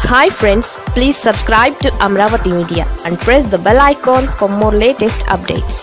hi friends please subscribe to Amaravati media and press the bell icon for more latest updates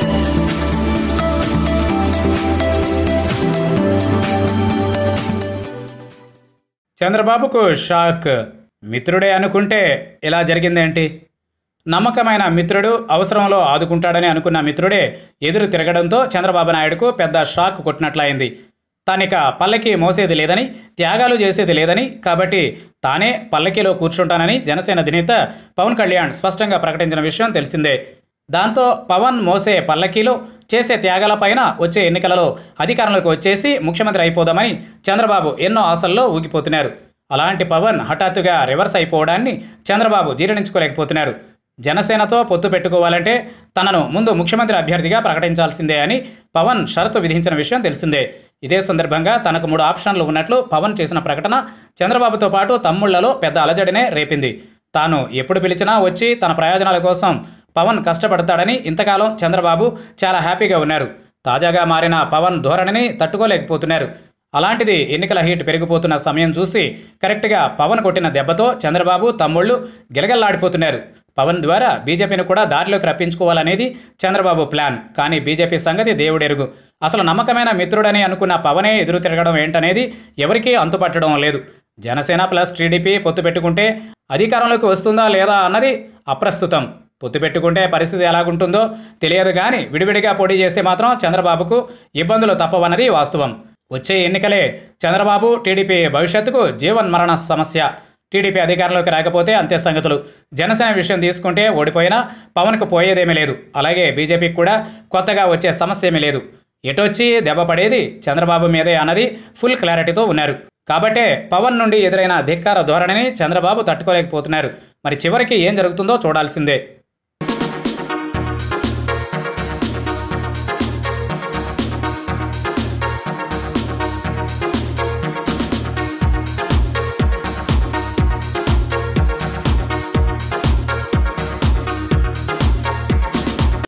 చంద్రబాబుకు shock మిత్రుడే అనుకుంటే ఇలా జరిగిందేంటి నమ్మకమైన మిత్రుడు అవసరంలో ఆదుకుంటాడని అనుకున్న మిత్రుడే ఎదురు తిరగడంతో చంద్రబాబు నాయుడుకు పెద్ద షాక్ కొట్టినట్లయింది తానిక పల్లకి మోసేది లేదని త్యాగాలు చేసేది లేదని కాబట్టి తానే పల్లకీలో కూర్చుంటానని జనసేన అధినేత పవన్ కళ్యాణ్ స్పష్టంగా ప్రకటించిన విషయం తెలిసిందే దాంతో పవన్ మోసే పల్లకీలో చేసే త్యాగాలపైన వచ్చే ఎన్నికలలో అధికారంలోకి వచ్చేసి ముఖ్యమంత్రి అయిపోదామని చంద్రబాబు ఎన్నో ఆశల్లో ఊగిపోతున్నారు అలాంటి పవన్ హఠాత్తుగా రివర్స్ అయిపోవడాన్ని చంద్రబాబు జీర్ణించుకోలేకపోతున్నారు జనసేనతో పొత్తు పెట్టుకోవాలంటే తనను ముందు ముఖ్యమంత్రి అభ్యర్థిగా ప్రకటించాల్సిందే అని పవన్ షరతు విధించిన విషయం తెలిసిందే ఇదే సందర్భంగా తనకు మూడు ఆప్షన్లు ఉన్నట్లు పవన్ చేసిన ప్రకటన చంద్రబాబుతో పాటు తమ్ముళ్లలో పెద్ద అలజడినే రేపింది తాను ఎప్పుడు పిలిచినా వచ్చి తన ప్రయోజనాల కోసం పవన్ కష్టపడతాడని ఇంతకాలం చంద్రబాబు చాలా హ్యాపీగా ఉన్నారు తాజాగా మారిన పవన్ ధోరణిని తట్టుకోలేకపోతున్నారు అలాంటిది ఎన్నికల హీట్ పెరిగిపోతున్న సమయం చూసి కరెక్ట్గా పవన్ కొట్టిన దెబ్బతో చంద్రబాబు తమ్ముళ్ళు గిలగల్లాడిపోతున్నారు పవన్ ద్వారా బీజేపీని కూడా దారిలోకి రప్పించుకోవాలనేది చంద్రబాబు ప్లాన్ కానీ బీజేపీ సంగతి దేవుడెరుగు అసలు నమ్మకమైన మిత్రుడని అనుకున్న పవనే ఎదురు తిరగడం ఏంటనేది ఎవరికీ అంతుపట్టడం లేదు జనసేన ప్లస్ టీడీపీ పొత్తు పెట్టుకుంటే అధికారంలోకి వస్తుందా లేదా అన్నది అప్రస్తుతం పొత్తు పెట్టుకుంటే పరిస్థితి ఎలాగుంటుందో తెలియదు కానీ విడివిడిగా పోటీ చేస్తే మాత్రం చంద్రబాబుకు ఇబ్బందులు తప్పవన్నది వాస్తవం వచ్చే ఎన్నికలే చంద్రబాబు టీడీపీ భవిష్యత్తుకు జీవన్మరణ సమస్య టీడీపీ అధికారంలోకి రాకపోతే అంతే సంగతులు జనసేన విషయం తీసుకుంటే ఓడిపోయినా పవన్కు పోయేదేమీ లేదు అలాగే బీజేపీకి కూడా కొత్తగా వచ్చే సమస్య ఏమీ లేదు ఎటొచ్చి దెబ్బ పడేది చంద్రబాబు మీదే అన్నది ఫుల్ క్లారిటీతో ఉన్నారు కాబట్టే పవన్ నుండి ఎదురైన ధిక్కార ధోరణిని చంద్రబాబు తట్టుకోలేకపోతున్నారు మరి చివరికి ఏం జరుగుతుందో చూడాల్సిందే